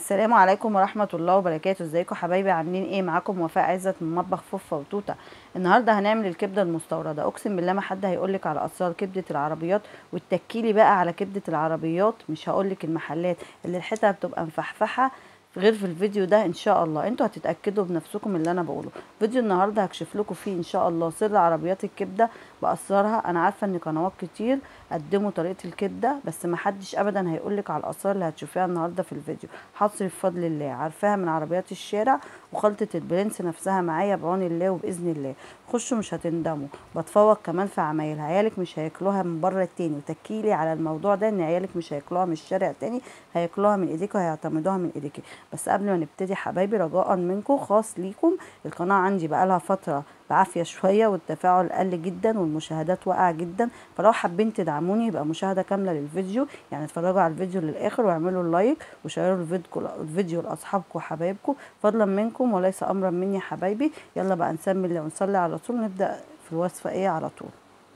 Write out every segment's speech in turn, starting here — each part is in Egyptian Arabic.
السلام عليكم ورحمة الله وبركاته ازيكم حبايبي عاملين ايه معاكم وفاء عزت من مطبخ فوفا وتوتة النهارده هنعمل الكبده المستورده اقسم بالله ما حد هيقولك على اسرار كبده العربيات والتكيلي بقى على كبده العربيات مش هقولك المحلات اللي ريحتها بتبقى مفحفحه غير في الفيديو ده ان شاء الله انتوا هتتاكدوا بنفسكم اللي انا بقوله فيديو النهارده هكشف لكم فيه ان شاء الله سر عربيات الكبده باسرارها انا عارفه ان قنوات كتير قدموا طريقه الكبده بس ما حدش ابدا هيقولك على الاسرار اللي هتشوفيها النهارده في الفيديو حصري بفضل الله عارفاها من عربيات الشارع وخلطه البرنس نفسها معايا بعون الله وباذن الله خشوا مش هتندموا بتفوق كمان في عمايلها عيالك مش هياكلوها من بره التاني وتكيلي على الموضوع ده ان عيالك مش هياكلوها من الشارع تاني هياكلوها من ايديك وهيعتمدوها من ايديك بس قبل ما نبتدي حبايبي رجاء منكم خاص ليكم القناه عندي بقالها فتره بعافيه شويه والتفاعل قل جدا والمشاهدات واقعه جدا فلو حابين تدعموني يبقى مشاهده كامله للفيديو يعني اتفرجوا على الفيديو للاخر واعملوا لايك وشيروا الفيديو لاصحابكم وحبايبكم فضلا منكم وليس امرا مني حبايبي يلا بقى نسمي الله ونصلي على طول نبدا في الوصفه ايه على طول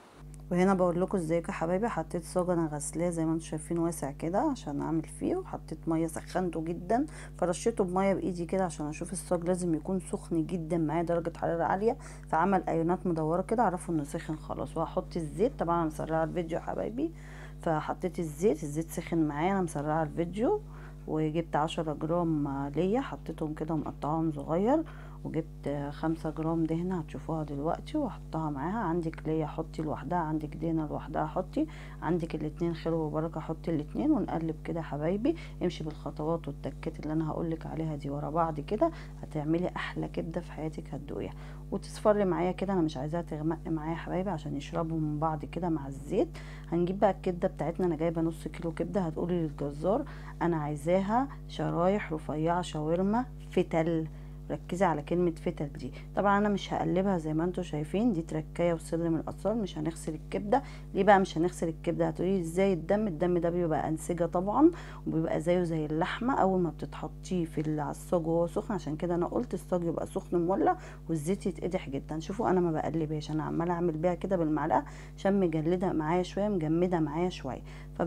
وهنا بقول لكم ازيكم يا حبايبي حطيت صاج انا غسلاه زي ما انتم شايفين واسع كده عشان اعمل فيه وحطيت ميه سخنته جدا فرشيته بميه بايدي كده عشان اشوف الصاج لازم يكون سخن جدا معايا درجه حراره عاليه فعمل ايونات مدوره كده اعرفوا انه سخن خلاص وهحط الزيت طبعا انا مسرعه الفيديو يا حبايبي فحطيت الزيت الزيت سخن معايا انا مسرعه الفيديو وجبت عشرة جرام ليا حطيتهم كده مقطعهم صغير وجبت خمسة جرام دهنة هتشوفوها دلوقتي واحطها معاها عندك ليا حطي لوحدها عندك دهنة لوحدها حطي عندك الاتنين خير وبركة حطي الاتنين ونقلب كده حبايبي امشي بالخطوات والتكات اللي انا هقولك عليها دي ورا بعض كده هتعملي احلى كبدة في حياتك هتدوقيها وتصفري معايا كده انا مش عايزاها تغمق معايا حبايبي عشان يشربوا من بعض كده مع الزيت هنجيب بقى الكبدة بتاعتنا انا جايبة نص كيلو كبدة هتقولي للجزار انا عايزاها شرايح رفيعة شاورما فتل ركزي على كلمة فتل دي طبعا انا مش هقلبها زي ما انتم شايفين دي تركايه وسر من الاسرار مش هنغسل الكبده ليه بقى مش هنغسل الكبده هتقولي ازاي الدم الدم ده بيبقى انسجه طبعا وبيبقى زيه زي اللحمه اول ما بتتحطيه في العصاج وهو سخن عشان كده انا قلت الصاج يبقى سخن مولع والزيت يتقدح جدا شوفوا انا ما بقلبهاش انا عماله اعمل بيها كده بالمعلقه عشان مجلده معايا شويه مجمده معايا شويه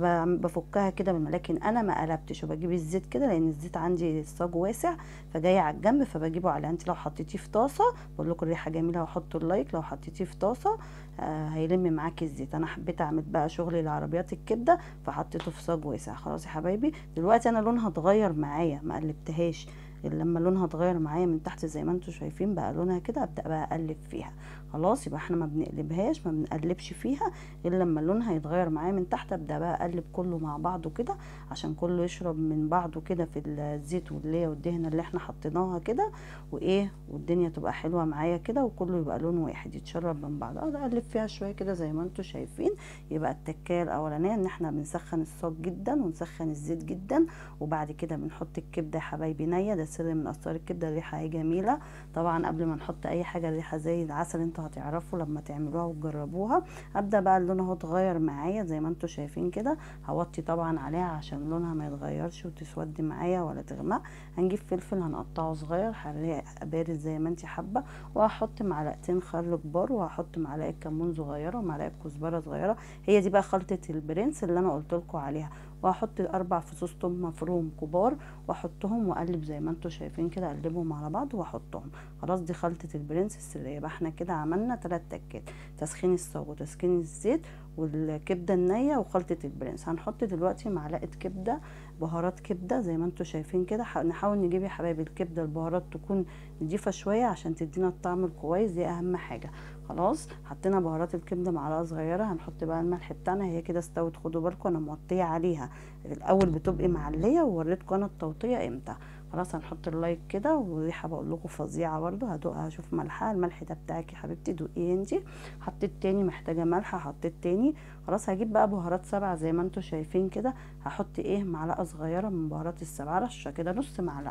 فبفكها كده بالملاكن انا ما قلبتش وبجيب الزيت كده لان الزيت عندي الصاج واسع فجاي على الجنب فبجيبه على انت لو حطيتيه في طاسه بقول لكم الريحه جميله وحطوا اللايك لو حطيتيه في طاسه آه هيلم معاكي الزيت انا حبيت اعمل بقى شغل لعربيات الكبده فحطيته في صاج واسع خلاص يا حبايبي دلوقتي انا لونها اتغير معايا ما قلبتهاش لما لونها اتغير معايا من تحت زي ما انتم شايفين بقى لونها كده ابدا بقى اقلب فيها خلاص يبقى احنا ما بنقلبهاش ما بنقلبش فيها غير لما لونها يتغير معايا من تحت ابدا بقى اقلب كله مع بعضه كده عشان كله يشرب من بعضه كده في الزيت والليه والدهنه اللي احنا حطيناها كده وايه والدنيا تبقى حلوه معايا كده وكله يبقى لون واحد يتشرب من بعض اقعد اقلب فيها شويه كده زي ما انتم شايفين يبقى التكايه الاولانيه ان احنا بنسخن الصاج جدا ونسخن الزيت جدا وبعد كده بنحط الكبده يا حبايبي نيه ده سر من اسرار الكبده الريحه هي جميله طبعا قبل ما نحط اي حاجه الريحه زي العسل انتوا هتعرفوا لما تعملوها وتجربوها ابدا بقى اللون اهو اتغير معايا زي ما انتم شايفين كده هوطي طبعا عليها عشان لونها ما يتغيرش وتسود معايا ولا تغمق هنجيب فلفل هنقطعه صغير هخليه بارد زي ما انت حابه وهحط معلقتين خل كبار وهحط معلقه كمون صغيره ومعلقه كزبره صغيره هي دي بقى خلطه البرنس اللي انا قلت لكم عليها وهحط اربع فصوص توم مفروم كبار واحطهم واقلب زي ما انتم شايفين كده اقلبهم على بعض واحطهم خلاص دي خلطه البرنس السريه يبقى احنا كده عملنا ثلاث تكات تسخين الصاج وتسخين الزيت والكبده النيه وخلطه البرنس هنحط دلوقتي معلقه كبده بهارات كبده زي ما انتم شايفين كده نحاول نجيب يا حبايبي الكبده البهارات تكون نضيفه شويه عشان تدينا الطعم الكويس دي اهم حاجه خلاص حطينا بهارات الكبده معلقه صغيره هنحط بقى الملح بتاعنا هي كده استوت خدوا بالكم انا موطيه عليها الاول بتبقي معليه ووريتكم انا التوطيه امتى خلاص هنحط اللايك كده والريحه بقول لكم فظيعه برده هدوقها اشوف ملحها الملح ده بتاعك يا حبيبتي دوقيه انتي حطيت تاني محتاجه ملح حطيت تاني خلاص هجيب بقى بهارات سبع زي ما انتم شايفين كده هحط ايه معلقه صغيره من بهارات السبع رشه كده نص معلقه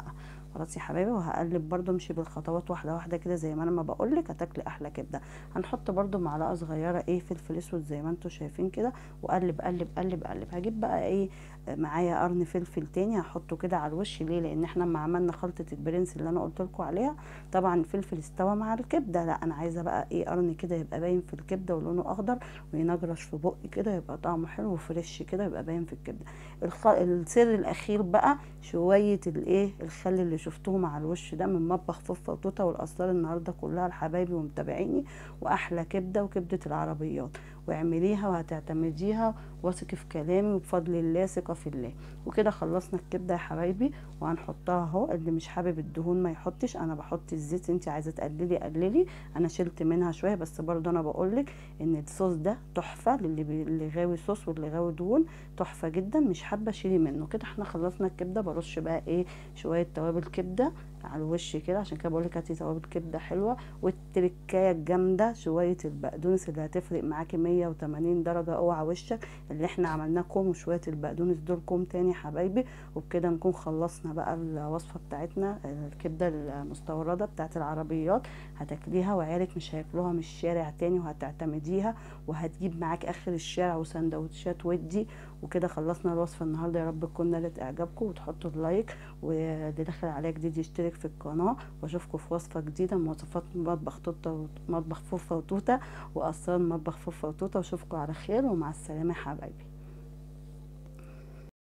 خلاص يا حبايبي وهقلب برده امشي بالخطوات واحده واحده كده زي ما انا ما بقول لك هتاكلي احلى كبده هنحط برده معلقه صغيره ايه فلفل اسود زي ما انتم شايفين كده وقلب قلب قلب قلب هجيب بقى ايه معايا قرن فلفل تاني هحطه كده على الوش ليه لان احنا لما عملنا خلطه البرنس اللي انا قلت لكم عليها طبعا الفلفل استوى مع الكبده لا انا عايزه بقى ايه قرن كده يبقى باين في الكبده ولونه اخضر وينجرش في بقي كده يبقى طعمه حلو وفريش كده يبقى باين في الكبده الخ... السر الاخير بقى شويه الايه الخل اللي شفتوه مع الوش ده من مطبخ فوفا وتوته والاسرار النهارده كلها لحبايبي ومتابعيني واحلى كبده وكبده العربيات واعمليها وهتعتمديها واثقي في كلامي وبفضل الله ثقه في الله وكده خلصنا الكبده يا حبايبي وهنحطها اهو اللي مش حابب الدهون ما يحطش انا بحط الزيت انت عايزه تقللي قللي انا شلت منها شويه بس برضه انا بقول لك ان الصوص ده تحفه للي بي... اللي غاوي صوص واللي غاوي دهون تحفه جدا مش حابه شيلي منه كده احنا خلصنا الكبده برش بقى ايه شويه توابل كبده على الوش كده عشان كده بقول لك هاتي توابل كبده حلوه والتركايه الجامده شويه البقدونس اللي هتفرق معاكي 180 درجه اوعى وشك اللي احنا عملناه كوم وشويه البقدونس دول كوم تاني حبايبي وبكده نكون خلصنا بقى الوصفه بتاعتنا الكبده المستورده بتاعت العربيات هتاكليها وعيالك مش هياكلوها من الشارع تاني وهتعتمديها وهتجيب معاك اخر الشارع وسندوتشات ودي وكده خلصنا الوصفه النهارده يا رب تكون نالت اعجابكم وتحطوا اللايك واللي داخل عليا جديد يشترك في القناه واشوفكم في وصفه جديده من وصفات مطبخ توته مطبخ فوفا وتوته واسرار مطبخ فوفا وتوته واشوفكم على خير ومع السلامه يا حبايبي